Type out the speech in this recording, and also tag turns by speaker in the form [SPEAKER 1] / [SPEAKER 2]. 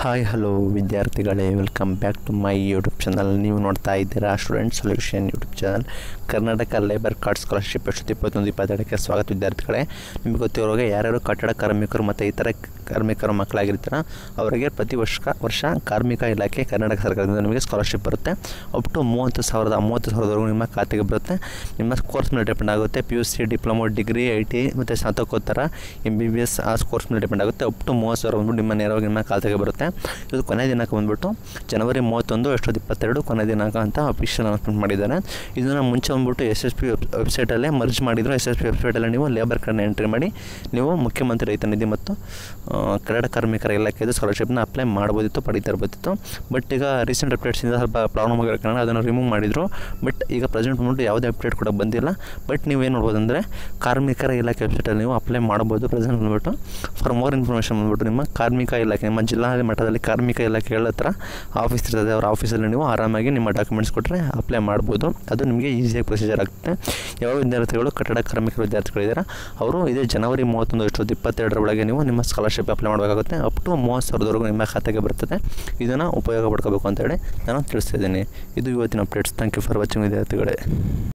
[SPEAKER 1] hi hello ವಿದ್ಯಾರ್ಥಿಗಳೇ welcome back to my YouTube channel ನೀವು ನೋಡ್ತಾ ಇದ್ದೀರಾ student solution YouTube channel Karnataka labour card scholarship ಎರಡು ಸಾವಿರದ ಇಪ್ಪತ್ತೊಂದು ಇಪ್ಪತ್ತೆರಡಕ್ಕೆ ಸ್ವಾಗತ ವಿದ್ಯಾರ್ಥಿಗಳೇ ನಿಮಗೆ ಗೊತ್ತಿರೋಗೆ ಯಾರ್ಯಾರು ಕಟ್ಟಡ ಕಾರ್ಮಿಕರು ಮತ್ತು ಇತರ ಕಾರ್ಮಿಕರ ಮಕ್ಕಳಾಗಿರ್ತಾರ ಅವರಿಗೆ ಪ್ರತಿ ವರ್ಷ ವರ್ಷ ಕಾರ್ಮಿಕ ಇಲಾಖೆ ಕರ್ನಾಟಕ ಸರ್ಕಾರದಿಂದ ನಿಮಗೆ ಸ್ಕಾಲರ್ಶಿಪ್ ಬರುತ್ತೆ ಅಪ್ ಟು ಮೂವತ್ತು ಸಾವಿರದ ಮೂವತ್ತು ಸಾವಿರದವರೆಗೂ ನಿಮ್ಮ ಖಾತೆಗೆ ಬರುತ್ತೆ ನಿಮ್ಮ ಕೋರ್ಸ್ ಮೇಲೆ ಡಿಪೆಂಡ್ ಆಗುತ್ತೆ P U C diploma degree I T ಮತ್ತು ಸ್ನಾತಕೋತ್ತರ ಎಮ್ ಬಿ ಬಿ ಎಸ್ ಆ ಕೋರ್ಸ್ ಮೇಲೆ ಡಿಪೆಂಡ್ ಆಗುತ್ತೆ ಅಪ್ ಟು ಮೂವತ್ತು ಸಾವಿರ ಬಂದ್ಬಿಟ್ಟು ನಿಮ್ಮ ನೇರವಾಗಿ ನಿಮ್ಮ ಖಾತೆಗೆ ಬರುತ್ತೆ ಇದು ಕೊನೆ ದಿನಾಂಕ ಬಂದ್ಬಿಟ್ಟು ಜನವರಿ ಮೂವತ್ತೊಂದು ಎಷ್ಟೊಂದು ಇಪ್ಪತ್ತೆರಡು ಕೊನೆ ದಿನಾಂಕ ಅಂತ ಅಫಿಷಿಯಲ್ ಅನೌನ್ಸ್ಮೆಂಟ್ ಮಾಡಿದ್ದಾರೆ ಇದನ್ನು ಮುಂಚೆ ಬಂದ್ಬಿಟ್ಟು ಎಸ್ ಎಸ್ ಪಿ ವೆಬ್ಸೈಟಲ್ಲೇ ಮರ್ಜ್ ಮಾಡಿದ್ರು ಎಸ್ ಎಸ್ ಪಿ ವೆಬ್ಸೈಟಲ್ಲಿ ನೀವು ಲೇಬರ್ ಕಾರ್ಡ್ನ ಎಂಟ್ರಿ ಮಾಡಿ ನೀವು ಮುಖ್ಯಮಂತ್ರಿ ರೈತ ನಿಧಿ ಮತ್ತು ಆ, ಕನ್ನಡ ಕಾರ್ಮಿಕರ ಇಲಾಖೆದು ಸ್ಕಾಲರ್ಶಿಪ್ನ ಅಪ್ಲೈ ಮಾಡ್ಬೋದಿತ್ತು ಪಡಿತಾ ಇರ್ಬೋದಿತ್ತು ಬಟ್ ಈಗ ರೀಸೆಂಟ್ ಅಪ್ಡೇಟ್ಸಿಂದ ಸ್ವಲ್ಪ ಪ್ರಾಬ್ಲಮ್ ಆಗಿರೋ ಕಾರಣ ಅದನ್ನು ರಿಮೂವ್ ಮಾಡಿದರು ಬಟ್ ಈಗ ಪ್ರೆಸೆಂಟ್ ಬಂದ್ಬಿಟ್ಟು ಯಾವುದೇ ಅಪ್ಡೇಟ್ ಕೂಡ ಬಂದಿಲ್ಲ ಬಟ್ ನೀವೇನು ನೋಡ್ಬೋದು ಅಂದರೆ ಕಾರ್ಮಿಕರ ಇಲಾಖೆ ವೆಬ್ಸೈಟಲ್ಲಿ ನೀವು ಅಪ್ಲೈ ಮಾಡ್ಬೋದು ಪ್ರೆಸೆಂಟ್ ಬಂದ್ಬಿಟ್ಟು ಫಾರ್ ಮೋರ್ ಇನ್ಫಾರ್ಮೇಷನ್ ಬಂದ್ಬಿಟ್ಟು ನಿಮ್ಮ ಕಾರ್ಮಿಕ ಇಲಾಖೆ ನಿಮ್ಮ ಜಿಲ್ಲಾ ಮಟ್ಟದಲ್ಲಿ ಕಾರ್ಮಿಕ ಇಲಾಖೆಗಳ ಹತ್ರ ಆಫೀಸ್ ಇರ್ತದೆ ಅವರ ಆಫೀಸಲ್ಲಿ ನೀವು ಆರಾಮಾಗಿ ನಿಮ್ಮ ಡಾಕ್ಯುಮೆಂಟ್ಸ್ ಕೊಟ್ಟರೆ ಅಪ್ಲೈ ಮಾಡ್ಬೋದು ಅದು ನಿಮಗೆ ಈಸಿಯಾಗಿ ಪ್ರೊಸೀಜರ್ ಆಗುತ್ತೆ ಯಾವ ವಿದ್ಯಾರ್ಥಿಗಳು ಕಟ್ಟಡ ಕಾರ್ಮಿಕ ವಿದ್ಯಾರ್ಥಿಗಳಿದ್ದಾರೆ ಅವರು ಇದೇ ಜನವರಿ ಮೂವತ್ತೊಂದು ಎಷ್ಟೊಂದು ಇಪ್ಪತ್ತೆರಡರ ಒಳಗೆ ನೀವು ನಿಮ್ಮ ಸ್ಕಾಲರ್ಶಿಪ್ ಅಪ್ಲೈ ಮಾಡಬೇಕಾಗುತ್ತೆ ಅಪ್ ಟು ಮೂವತ್ತು ಸಾವಿರದವರೆಗೂ ನಿಮ್ಮ ಖಾತೆಗೆ ಬರ್ತದೆ ಇದನ್ನು ಉಪಯೋಗ ಪಡ್ಕೋಬೇಕು ಅಂತೇಳಿ ನಾನು ತಿಳಿಸ್ತಿದ್ದೀನಿ ಇದು ಇವತ್ತಿನ updates thank you for watching ವಿದ್ಯಾರ್ಥಿಗಳೇ